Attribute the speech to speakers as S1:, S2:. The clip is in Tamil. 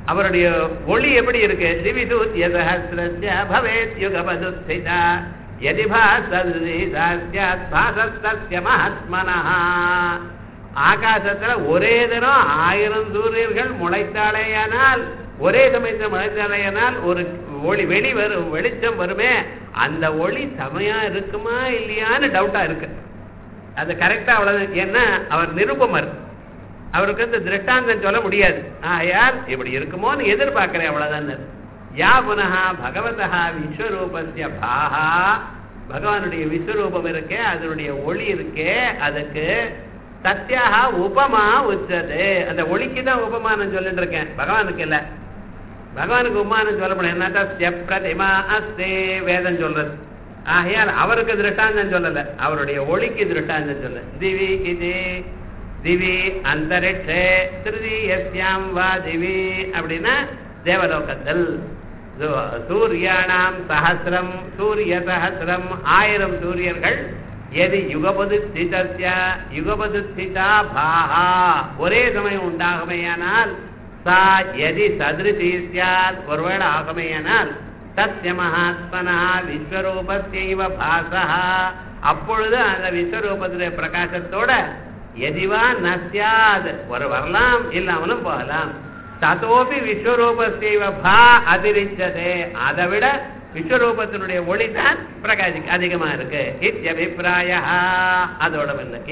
S1: அவருடைய ஒளி எப்படி இருக்கு திவிதூத்ய சஹசிரஸ்ய பவேத் யுகபதுஸ்திதா யதி பாசதி சாஸ்யாத் பாசஸ்தஸ்ய மகாத்மனः ஆகாசத்துல ஒரே தினம் ஆயிரம் சூரியர்கள் முளைத்தாலேயானால் ஒரே சமயத்தில் முளைத்தாலேயானால் ஒரு ஒளி வெளி வரும் வெளிச்சம் வருமே அந்த ஒளி செமையா இருக்குமா இல்லையான்னு டவுட்டா இருக்கு அது கரெக்டா அவ்வளவு ஏன்னா அவர் நிருபமர் அவருக்கு வந்து திருஷ்டாந்தம் சொல்ல முடியாது ஆயால் இப்படி இருக்குமோன்னு எதிர்பார்க்கிறேன் அவ்வளவுதான் யா புனகா பகவதா விஸ்வரூபஸ்ய பாகா பகவானுடைய விஸ்வரூபம் இருக்கே அதனுடைய ஒளி இருக்கே அதுக்கு சத்தியாக உபமா உச்சது அந்த ஒளிக்கு தான் உபமானம் சொல்லிட்டு இருக்கேன் பகவானுக்கு இல்ல பகவானுக்கு உபமானம் சொல்ல முடியும் என்ன தஸ்ய பிரதிமா அஸ்தே வேதம் சொல்றது ஆகையால் அவருக்கு திருஷ்டாந்தம் சொல்லல அவருடைய ஒளிக்கு திருஷ்டாந்தம் சொல்ல திவி இது திவி அந்தரிட்சே திருதீயஸ்யாம் வா திவி அப்படின்னா தேவலோகத்தில் சூ- சூர்யானாம் சஹசிரம் சூரிய சஹசிரம் ஆயிரம் சூரியர்கள் எது யுகபது ஸ்திதஸ்ய யுகபது ஸ்திதா பாஹா ஒரே சமயம் உண்டாகுமையானால் சா எதி சதிருதி சியாத் ஒருவேளை ஆகுமையானால் சத்ய மகாத்மனா விஸ்வரூபஸ்யைவ பாசா அப்பொழுது அந்த விஸ்வரூபத்துடைய பிரகாசத்தோட எதிவா நசியாத் ஒரு வரலாம் இல்லாமலும் போகலாம் ததோபி விஸ்வரூபஸ்யைவ பா அதிரிச்சதே அதை விட விஸ்வரூபத்தினுடைய ஒளி தான் பிரகாசி அதிகமா இருக்கு இத்தியபிப்பிராய அதோட வந்து